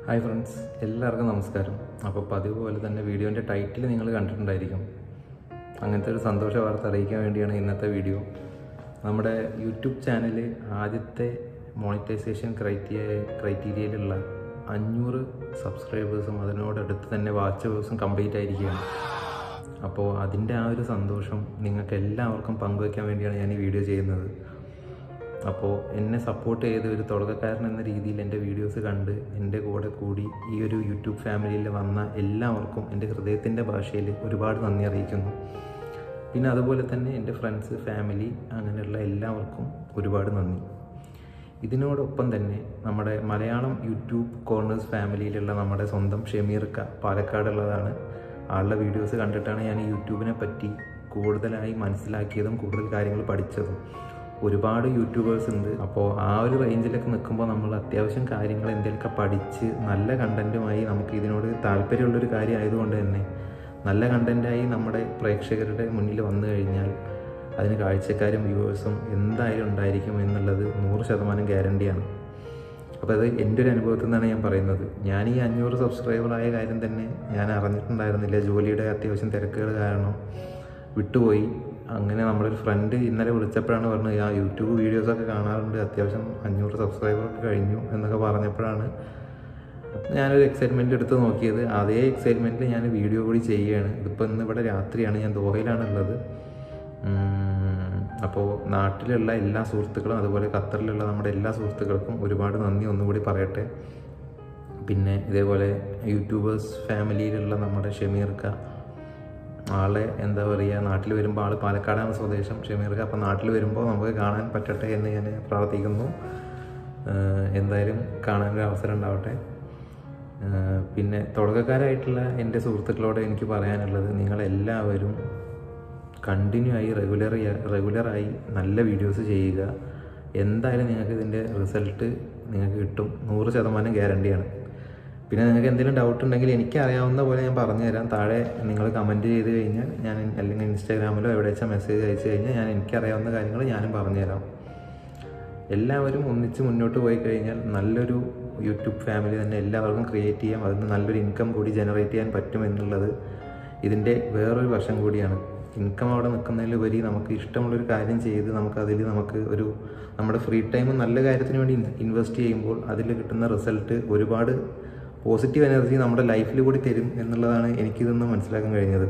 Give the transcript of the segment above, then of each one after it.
hi friends എല്ലാവർക്കും നമസ്കാരം അപ്പോൾ പതിവ് പോലെ തന്നെ വീഡിയോൻ്റെ ടൈറ്റിൽ നിങ്ങൾ കണ്ടിട്ടുണ്ടായിരിക്കും അങ്ങനത്തെ ഒരു സന്തോഷ വാർത്ത അറിയിക്കാൻ വേണ്ടിയാണ് ഇന്നത്തെ വീഡിയോ നമ്മുടെ യൂട്യൂബ് ചാനൽ ആദ്യത്തെ മോണിറ്റൈസേഷൻ ക്രൈറ്റീരിയ ക്രൈറ്റീരിയയിലുള്ള അഞ്ഞൂറ് സബ്സ്ക്രൈബേഴ്സും അതിനോടടുത്ത് തന്നെ വാച്ചേഴ്സും കംപ്ലീറ്റ് ആയിരിക്കുകയാണ് അപ്പോൾ അതിൻ്റെ ആ ഒരു സന്തോഷം നിങ്ങൾക്ക് എല്ലാവർക്കും പങ്കുവയ്ക്കാൻ വേണ്ടിയാണ് ഞാൻ ഈ വീഡിയോ ചെയ്യുന്നത് അപ്പോൾ എന്നെ സപ്പോർട്ട് ചെയ്ത് ഒരു തുടക്കക്കാരൻ എന്ന രീതിയിൽ എൻ്റെ വീഡിയോസ് കണ്ട് എൻ്റെ കൂടെ കൂടി ഈ ഒരു യൂട്യൂബ് ഫാമിലിയിൽ വന്ന എല്ലാവർക്കും എൻ്റെ ഹൃദയത്തിൻ്റെ ഭാഷയിൽ ഒരുപാട് നന്ദി അറിയിക്കുന്നു പിന്നെ അതുപോലെ തന്നെ എൻ്റെ ഫ്രണ്ട്സ് ഫാമിലി അങ്ങനെയുള്ള എല്ലാവർക്കും ഒരുപാട് നന്ദി ഇതിനോടൊപ്പം തന്നെ നമ്മുടെ മലയാളം യൂട്യൂബ് കോർണേഴ്സ് ഫാമിലിയിലുള്ള നമ്മുടെ സ്വന്തം ഷമീർക്ക പാലക്കാടുള്ളതാണ് ആളുടെ വീഡിയോസ് കണ്ടിട്ടാണ് ഞാൻ ഈ യൂട്യൂബിനെ പറ്റി കൂടുതലായി മനസ്സിലാക്കിയതും കൂടുതൽ കാര്യങ്ങൾ പഠിച്ചതും ഒരുപാട് യൂട്യൂബേഴ്സ് ഉണ്ട് അപ്പോൾ ആ ഒരു റേഞ്ചിലൊക്കെ നിൽക്കുമ്പോൾ നമ്മൾ അത്യാവശ്യം കാര്യങ്ങൾ എന്തെങ്കിലുമൊക്കെ പഠിച്ച് നല്ല കണ്ടൻറ്റുമായി നമുക്ക് ഇതിനോട് താല്പര്യമുള്ളൊരു കാര്യം ആയതുകൊണ്ട് തന്നെ നല്ല കണ്ടൻറ്റായി നമ്മുടെ പ്രേക്ഷകരുടെ മുന്നിൽ വന്നു കഴിഞ്ഞാൽ അതിന് കാഴ്ചക്കാരും വ്യൂവേഴ്സും എന്തായാലും ഉണ്ടായിരിക്കും എന്നുള്ളത് നൂറ് ശതമാനം ഗ്യാരണ്ടിയാണ് അപ്പോൾ അത് എൻ്റെ ഒരു അനുഭവത്തിൽ നിന്നാണ് ഞാൻ പറയുന്നത് ഞാൻ ഈ അഞ്ഞൂറ് സബ്സ്ക്രൈബർ ആയ കാര്യം തന്നെ ഞാൻ അറിഞ്ഞിട്ടുണ്ടായിരുന്നില്ല ജോലിയുടെ അത്യാവശ്യം തിരക്കുകൾ കാരണം വിട്ടുപോയി അങ്ങനെ നമ്മളൊരു ഫ്രണ്ട് ഇന്നലെ വിളിച്ചപ്പോഴാണ് പറഞ്ഞത് ആ യൂട്യൂബ് വീഡിയോസൊക്കെ കാണാറുണ്ട് അത്യാവശ്യം അഞ്ഞൂറ് സബ്സ്ക്രൈബറൊക്കെ കഴിഞ്ഞു എന്നൊക്കെ പറഞ്ഞപ്പോഴാണ് ഞാനൊരു എക്സൈറ്റ്മെൻറ്റ് എടുത്ത് നോക്കിയത് അതേ എക്സൈറ്റ്മെൻറ്റിൽ ഞാൻ വീഡിയോ കൂടി ചെയ്യുകയാണ് ഇതിപ്പോൾ ഇന്ന് ഇവിടെ രാത്രിയാണ് ഞാൻ ദോഹയിലാണുള്ളത് അപ്പോൾ നാട്ടിലുള്ള എല്ലാ സുഹൃത്തുക്കളും അതുപോലെ ഖത്തറിലുള്ള നമ്മുടെ എല്ലാ സുഹൃത്തുക്കൾക്കും ഒരുപാട് നന്ദി ഒന്നുകൂടി പറയട്ടെ പിന്നെ ഇതേപോലെ യൂട്യൂബേഴ്സ് ഫാമിലിയിലുള്ള നമ്മുടെ ഷമീർക്ക ആളെ എന്താ പറയുക നാട്ടിൽ വരുമ്പോൾ ആൾ പാലക്കാടാണ് സ്വദേശം ഷമീർക്ക് അപ്പോൾ നാട്ടിൽ വരുമ്പോൾ നമുക്ക് കാണാൻ പറ്റട്ടെ എന്ന് ഞാൻ പ്രാർത്ഥിക്കുന്നു എന്തായാലും കാണാനൊരു അവസരം ഉണ്ടാവട്ടെ പിന്നെ തുടക്കക്കാരായിട്ടുള്ള എൻ്റെ സുഹൃത്തുക്കളോട് എനിക്ക് പറയാനുള്ളത് നിങ്ങളെല്ലാവരും കണ്ടിന്യൂ ആയി റെഗുലർ റെഗുലറായി നല്ല വീഡിയോസ് ചെയ്യുക എന്തായാലും നിങ്ങൾക്ക് ഇതിൻ്റെ റിസൾട്ട് നിങ്ങൾക്ക് കിട്ടും നൂറ് ശതമാനം ഗ്യാരണ്ടിയാണ് പിന്നെ നിങ്ങൾക്ക് എന്തെങ്കിലും ഡൗട്ട് ഉണ്ടെങ്കിൽ എനിക്ക് അറിയാവുന്ന പോലെ ഞാൻ പറഞ്ഞു തരാം താഴെ നിങ്ങൾ കമൻറ്റ് ചെയ്ത് കഴിഞ്ഞാൽ ഞാൻ അല്ലെങ്കിൽ ഇൻസ്റ്റാഗ്രാമിലോ എവിടെ വെച്ചാൽ മെസ്സേജ് അയച്ചു കഴിഞ്ഞാൽ ഞാൻ എനിക്കറിയാവുന്ന കാര്യങ്ങൾ ഞാനും പറഞ്ഞുതരാം എല്ലാവരും ഒന്നിച്ച് മുന്നോട്ട് പോയി കഴിഞ്ഞാൽ നല്ലൊരു യൂട്യൂബ് ഫാമിലി തന്നെ എല്ലാവർക്കും ക്രിയേറ്റ് ചെയ്യാം അതിന് നല്ലൊരു ഇൻകം കൂടി ജനറേറ്റ് ചെയ്യാൻ പറ്റും എന്നുള്ളത് ഇതിൻ്റെ വേറൊരു വശം കൂടിയാണ് ഇൻകം അവിടെ നിൽക്കുന്നതിലുപരി നമുക്ക് ഇഷ്ടമുള്ളൊരു കാര്യം ചെയ്ത് നമുക്കതിൽ നമുക്ക് ഒരു നമ്മുടെ ഫ്രീ ടൈം നല്ല കാര്യത്തിന് വേണ്ടി ഇൻവെസ്റ്റ് ചെയ്യുമ്പോൾ അതിൽ കിട്ടുന്ന റിസൾട്ട് ഒരുപാട് പോസിറ്റീവ് എനർജി നമ്മുടെ ലൈഫിൽ കൂടി തരും എന്നുള്ളതാണ് എനിക്കിതൊന്ന് മനസ്സിലാക്കാൻ കഴിഞ്ഞത്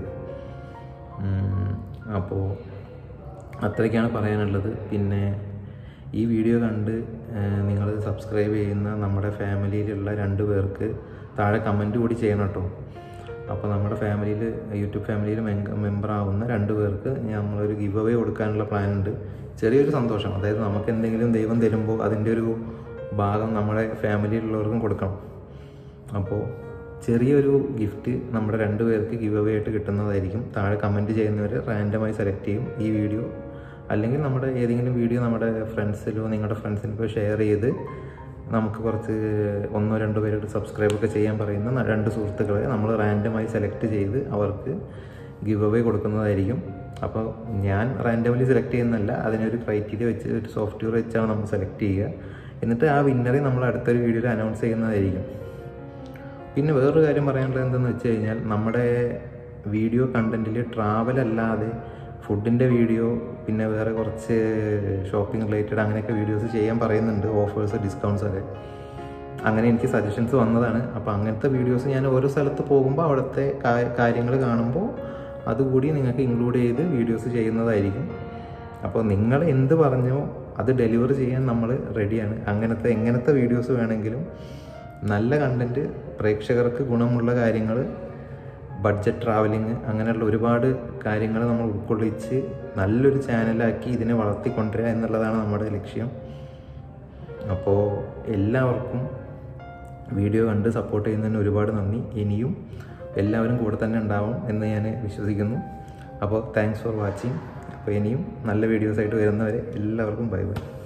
അപ്പോൾ അത്രയ്ക്കാണ് പറയാനുള്ളത് പിന്നെ ഈ വീഡിയോ കണ്ട് നിങ്ങൾ സബ്സ്ക്രൈബ് ചെയ്യുന്ന നമ്മുടെ ഫാമിലിയിലുള്ള രണ്ട് പേർക്ക് താഴെ കമൻറ്റ് കൂടി ചെയ്യണം കേട്ടോ അപ്പോൾ നമ്മുടെ ഫാമിലിയിൽ യൂട്യൂബ് ഫാമിലിയിൽ മെമ്പർ ആവുന്ന രണ്ട് പേർക്ക് നമ്മളൊരു ഗിവ് അവേ കൊടുക്കാനുള്ള പ്ലാൻ ഉണ്ട് ചെറിയൊരു സന്തോഷം അതായത് നമുക്ക് എന്തെങ്കിലും ദൈവം തരുമ്പോൾ അതിൻ്റെ ഒരു ഭാഗം നമ്മുടെ ഫാമിലിയിലുള്ളവർക്കും കൊടുക്കണം അപ്പോൾ ചെറിയൊരു ഗിഫ്റ്റ് നമ്മുടെ രണ്ട് പേർക്ക് ഗിവ് അവേ ആയിട്ട് കിട്ടുന്നതായിരിക്കും താഴെ കമൻറ്റ് ചെയ്യുന്നവർ റാൻഡമായി സെലക്ട് ചെയ്യും ഈ വീഡിയോ അല്ലെങ്കിൽ നമ്മുടെ ഏതെങ്കിലും വീഡിയോ നമ്മുടെ ഫ്രണ്ട്സിലോ നിങ്ങളുടെ ഫ്രണ്ട്സിനൊക്കെ ഷെയർ ചെയ്ത് നമുക്ക് കുറച്ച് ഒന്നോ രണ്ടോ പേരോട് സബ്സ്ക്രൈബ് ഒക്കെ ചെയ്യാൻ പറയുന്ന രണ്ട് സുഹൃത്തുക്കളെ നമ്മൾ റാൻഡമായി സെലക്ട് ചെയ്ത് അവർക്ക് ഗിവ് അവേ കൊടുക്കുന്നതായിരിക്കും അപ്പോൾ ഞാൻ റാൻഡമലി സെലക്ട് ചെയ്യുന്നതല്ല അതിനൊരു ക്രൈറ്റീരിയ വെച്ച് ഒരു സോഫ്റ്റ്വെയർ വെച്ചാണ് നമ്മൾ സെലക്ട് ചെയ്യുക എന്നിട്ട് ആ വിന്നറെ നമ്മൾ അടുത്തൊരു വീഡിയോയിൽ അനൗൺസ് ചെയ്യുന്നതായിരിക്കും പിന്നെ വേറൊരു കാര്യം പറയാനുള്ളത് എന്തെന്ന് വെച്ച് കഴിഞ്ഞാൽ നമ്മുടെ വീഡിയോ കണ്ടൻറ്റിൽ ട്രാവൽ അല്ലാതെ ഫുഡിൻ്റെ വീഡിയോ പിന്നെ വേറെ കുറച്ച് ഷോപ്പിംഗ് റിലേറ്റഡ് അങ്ങനെയൊക്കെ വീഡിയോസ് ചെയ്യാൻ പറയുന്നുണ്ട് ഓഫേഴ്സ് ഡിസ്കൗണ്ട്സ് ഒക്കെ അങ്ങനെ എനിക്ക് സജഷൻസ് വന്നതാണ് അപ്പോൾ അങ്ങനത്തെ വീഡിയോസ് ഞാൻ ഓരോ സ്ഥലത്ത് പോകുമ്പോൾ അവിടുത്തെ കാര്യങ്ങൾ കാണുമ്പോൾ അതുകൂടി നിങ്ങൾക്ക് ഇൻക്ലൂഡ് ചെയ്ത് വീഡിയോസ് ചെയ്യുന്നതായിരിക്കും അപ്പോൾ നിങ്ങൾ എന്ത് പറഞ്ഞോ അത് ഡെലിവർ ചെയ്യാൻ നമ്മൾ റെഡിയാണ് അങ്ങനത്തെ എങ്ങനത്തെ വീഡിയോസ് വേണമെങ്കിലും നല്ല കണ്ടൻറ്റ് പ്രേക്ഷകർക്ക് ഗുണമുള്ള കാര്യങ്ങൾ ബഡ്ജറ്റ് ട്രാവലിങ് അങ്ങനെയുള്ള ഒരുപാട് കാര്യങ്ങൾ നമ്മൾ ഉൾക്കൊള്ളിച്ച് നല്ലൊരു ചാനലാക്കി ഇതിനെ വളർത്തിക്കൊണ്ടുവരിക എന്നുള്ളതാണ് നമ്മുടെ ലക്ഷ്യം അപ്പോൾ എല്ലാവർക്കും വീഡിയോ കണ്ട് സപ്പോർട്ട് ചെയ്യുന്നതിന് ഒരുപാട് നന്ദി ഇനിയും എല്ലാവരും കൂടെ തന്നെ ഉണ്ടാവും എന്ന് ഞാൻ വിശ്വസിക്കുന്നു അപ്പോൾ താങ്ക്സ് ഫോർ വാച്ചിങ് അപ്പോൾ ഇനിയും നല്ല വീഡിയോസായിട്ട് വരുന്നവരെ എല്ലാവർക്കും ബൈ ബൈ